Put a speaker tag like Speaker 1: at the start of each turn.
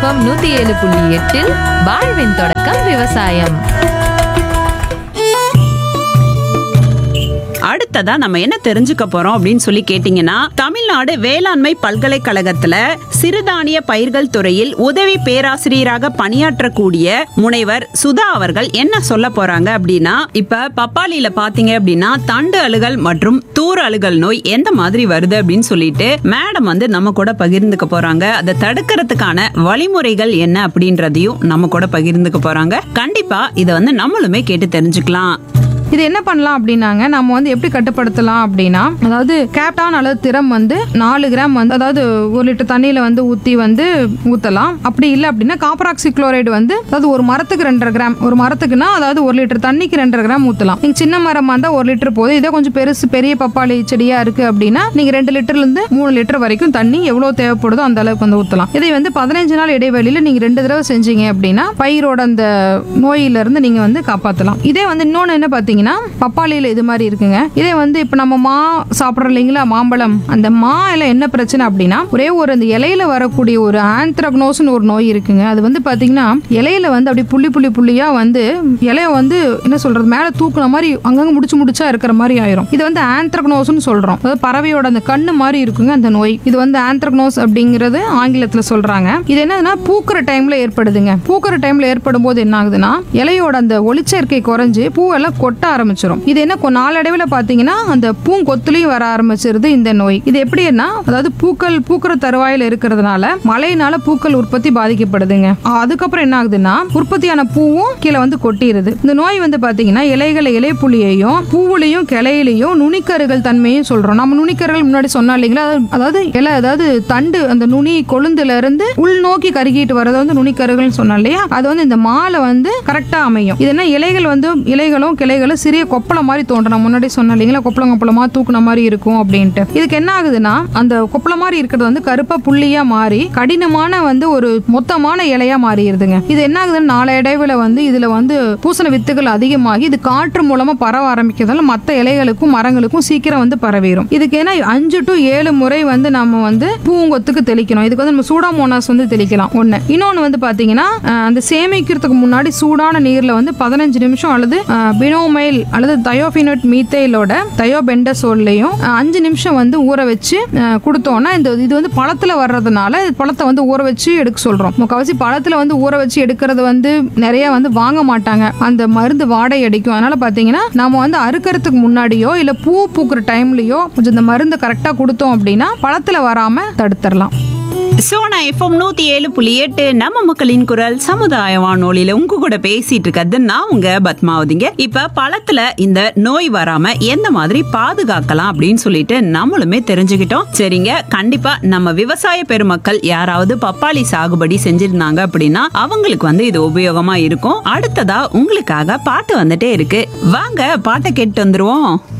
Speaker 1: FM நூத்தி ஏழு புள்ளி எட்டில் வாழ்வின் தொடக்கம் விவசாயம்
Speaker 2: அடுத்ததா நம்ம என்ன தெரிஞ்சுக்க போறோம் அப்படின்னு சொல்லி கேட்டீங்கன்னா தமிழ்நாடு வேளாண்மை பல்கலைக்கழகத்துல சிறுதானிய பயிர்கள் துறையில் உதவி பேராசிரியராக பணியாற்றக்கூடிய முனைவர் சுதா அவர்கள் என்ன சொல்ல போறாங்க அப்படின்னா இப்ப பப்பாளியில பாத்தீங்க அப்படின்னா தண்டு அழுகல் மற்றும் தூர் அழுகல் நோய் எந்த மாதிரி வருது அப்படின்னு சொல்லிட்டு மேடம் வந்து நம்ம கூட பகிர்ந்துக்க போறாங்க அதை தடுக்கிறதுக்கான வழிமுறைகள் என்ன அப்படின்றதையும் நம்ம கூட பகிர்ந்துக்க போறாங்க கண்டிப்பா இதை வந்து நம்மளுமே கேட்டு தெரிஞ்சுக்கலாம்
Speaker 3: இது என்ன பண்ணலாம் அப்படின்னாங்க நம்ம வந்து எப்படி கட்டுப்படுத்தலாம் அப்படின்னா அதாவது கேப்டான் அல்லது திறம் வந்து நாலு கிராம் வந்து அதாவது ஒரு லிட்டர் தண்ணியில வந்து ஊற்றி வந்து ஊற்றலாம் அப்படி இல்லை அப்படின்னா காப்பராக்சி குளோரைடு வந்து அதாவது ஒரு மரத்துக்கு ரெண்டரை கிராம் ஒரு மரத்துக்குன்னா அதாவது ஒரு லிட்டர் தண்ணிக்கு ரெண்டரை கிராம் ஊற்றலாம் நீங்கள் சின்ன மரமாக இருந்தால் ஒரு லிட்டர் போதும் இதே கொஞ்சம் பெருசு பெரிய பப்பாளி செடியாக இருக்குது அப்படின்னா நீங்கள் ரெண்டு லிட்டர்லேருந்து மூணு லிட்டர் வரைக்கும் தண்ணி எவ்வளோ தேவைப்படுதோ அந்த அளவுக்கு வந்து ஊற்றலாம் இதை வந்து பதினஞ்சு நாள் இடைவெளியில் நீங்கள் ரெண்டு தடவை செஞ்சீங்க அப்படின்னா பயிரோட அந்த நோயிலிருந்து நீங்கள் வந்து காப்பாற்றலாம் இதே வந்து இன்னொன்று என்ன பார்த்தீங்கன்னா பப்பாளியில் இது மாதிரி இருக்குங்க இதே வந்து இப்போ நம்ம மா சாப்பிட்றோம் இல்லைங்களா மாம்பழம் அந்த மா இலை என்ன பிரச்சனை அப்படின்னா ஒரே ஒரு அந்த இலையில வரக்கூடிய ஒரு ஆந்த்ரக்னோஸ்னு ஒரு நோய் இருக்குங்க அது வந்து பார்த்தீங்கன்னா இலையில வந்து அப்படி புள்ளி புள்ளி புள்ளியா வந்து இலைய வந்து என்ன சொல்றது மேலே தூக்குன மாதிரி அங்கங்க முடிச்சு முடிச்சா இருக்கிற மாதிரி ஆயிரும் இது வந்து ஆந்த்ரக்னோஸ்னு சொல்றோம் அதாவது பறவையோட அந்த கண்ணு மாதிரி இருக்குங்க அந்த நோய் இது வந்து ஆந்த்ரக்னோஸ் அப்படிங்கிறது ஆங்கிலத்துல சொல்றாங்க இது என்னதுன்னா பூக்கிற டைம்ல ஏற்படுதுங்க பூக்கிற டைம்ல ஏற்படும் போது என்ன ஆகுதுன்னா இலையோட அந்த ஒளிச்சேர்க்கை குறைஞ்சு பூவெல்லாம் கொட்ட ஆரம்பிச்சிடும் இது என்ன கொ- நாளடைவில் பார்த்தீங்கன்னா அந்த பூங்கொத்துலையும் வர ஆரம்பிச்சிருது இந்த நோய் இது எப்படின்னா அதாவது பூக்கள் பூக்கிற தருவாயில் இருக்கிறதுனால மழையினால பூக்கள் உற்பத்தி பாதிக்கப்படுதுங்க அதுக்கப்புறம் என்ன ஆகுதுன்னா உற்பத்தியான பூவும் கீழே வந்து கொட்டிடுது இந்த நோய் வந்து பார்த்தீங்கன்னா இலைகளை இலைப்புள்ளியையும் பூவுலையும் கிளையிலையும் நுனிக்கருகள் தன்மையும் சொல்றோம் நம்ம நுனிக்கருகள் முன்னாடி சொன்னா இல்லைங்களா அதாவது- அதாவது இலை அதாவது தண்டு அந்த நுனி கொழுந்துல இருந்து உள் நோக்கி கருகிட்டு வர்றது வந்து நுனிக்கருகள்னு சொன்னோம் இல்லையா அது வந்து இந்த மாலை வந்து கரெக்டா அமையும் இது என்ன இலைகள் வந்து இலைகளும் கிளைகளும் சிறிய கொப்பளம் மாதிரி தோன்றும் நான் முன்னாடி சொன்னேன் இல்லைங்களா கொப்பளம் கொப்பளமா தூக்குன மாதிரி இருக்கும் அப்படின்ட்டு இதுக்கு என்ன ஆகுதுன்னா அந்த கொப்பளம் மாதிரி இருக்கிறது வந்து கருப்பா புள்ளியா மாறி கடினமான வந்து ஒரு மொத்தமான இலையா மாறிடுதுங்க இது என்ன ஆகுதுன்னா நாளடைவில் வந்து இதுல வந்து பூசண வித்துகள் அதிகமாகி இது காற்று மூலமா பரவ ஆரம்பிக்கிறதால மற்ற இலைகளுக்கும் மரங்களுக்கும் சீக்கிரம் வந்து பரவிடும் இதுக்கு ஏன்னா அஞ்சு டு ஏழு முறை வந்து நம்ம வந்து பூங்கொத்துக்கு தெளிக்கணும் இதுக்கு வந்து நம்ம சூடாமோனாஸ் வந்து தெளிக்கலாம் ஒண்ணு இன்னொன்னு வந்து பாத்தீங்கன்னா அஹ், அந்த சேமிக்கிறதுக்கு முன்னாடி சூடான நீர்ல வந்து பதினஞ்சு நிமிஷம் அல்லது பினோமைல் அல்லது தயோபினட் மீத்தைலோட தயோபெண்டசோல்லையும் அஞ்சு நிமிஷம் வந்து ஊற வச்சு அஹ், கொடுத்தோம்னா இந்த இது வந்து பழத்துல வர்றதுனால பழத்தை வந்து ஊற வச்சு எடுக்க சொல்றோம் முக்கவாசி பழத்துல வந்து ஊற வச்சு எடுக்கிறது வந்து நிறைய வந்து வாங்க மாட்டாங்க அந்த மருந்து வாடை அடிக்கும் அதனால பாத்தீங்கன்னா நம்ம வந்து அறுக்கறதுக்கு முன்னாடியோ இல்ல பூ பூக்குற டைம்லயோ கொஞ்சம் இந்த மருந்து கரெக்டா கொடுத்தோம் அப்படின்னா பழத்துல வராம தடுத்துடலாம்
Speaker 2: சோனா எஃப்எம் நூத்தி ஏழு புள்ளி எட்டு நம்ம மக்களின் குரல் சமுதாய வானொலியில உங்க கூட பேசிட்டு இருக்கிறது நான் உங்க பத்மாவதிங்க இப்ப பழத்துல இந்த நோய் வராம எந்த மாதிரி பாதுகாக்கலாம் அப்படின்னு சொல்லிட்டு நம்மளுமே தெரிஞ்சுக்கிட்டோம் சரிங்க கண்டிப்பா நம்ம விவசாய பெருமக்கள் யாராவது பப்பாளி சாகுபடி செஞ்சிருந்தாங்க அப்படின்னா அவங்களுக்கு வந்து இது உபயோகமா இருக்கும் அடுத்ததா உங்களுக்காக பாட்டு வந்துட்டே இருக்கு வாங்க பாட்டை கேட்டு வந்துருவோம்